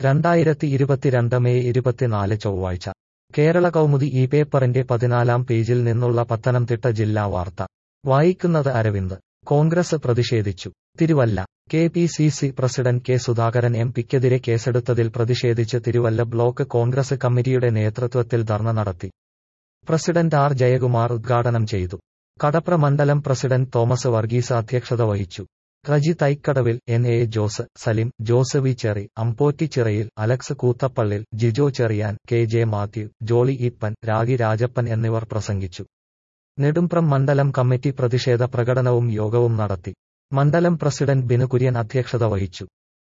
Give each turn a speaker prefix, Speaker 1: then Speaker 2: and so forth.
Speaker 1: രണ്ടായിരത്തി ഇരുപത്തിരണ്ട് മെയ് ഇരുപത്തിനാല് ചൊവ്വാഴ്ച കേരള കൗമുദി ഈ പേപ്പറിന്റെ പതിനാലാം പേജിൽ നിന്നുള്ള പത്തനംതിട്ട ജില്ലാ വാർത്ത വായിക്കുന്നത് അരവിന്ദ് കോൺഗ്രസ് പ്രതിഷേധിച്ചു Thiruvalla K P C C president K Sudhakaran M പിക്കെതിരെ കേസെടുത്തതിൽ പ്രതിഷേധിച്ച് തിരുവല്ല ബ്ലോക്ക് കോൺഗ്രസ് കമ്മിറ്റിയുടെ നേതൃത്വത്തിൽ ധർണ നടത്തി പ്രസിഡന്റ് ആർ ജയകുമാർ ഉദ്ഘാടനം ചെയ്തു കടപ്ര മണ്ഡലം പ്രസിഡന്റ് തോമസ് വർഗീസ് അധ്യക്ഷത വഹിച്ചു Reji Thaikkadavil N A Jose Salim Jose V Cherry Ampotti Chirayil Alex Koothappallil Jijo Cherian K J Mathew Jolly Eapen Ragi Rajappan എന്നിവർ പ്രസംഗിച്ചു നെടുംപ്രം മണ്ഡലം കമ്മിറ്റി പ്രതിഷേധ പ്രകടനവും യോഗവും നടത്തി മണ്ഡലം പ്രസിഡന്റ് ബിനു കുര്യൻ അധ്യക്ഷത വഹിച്ചു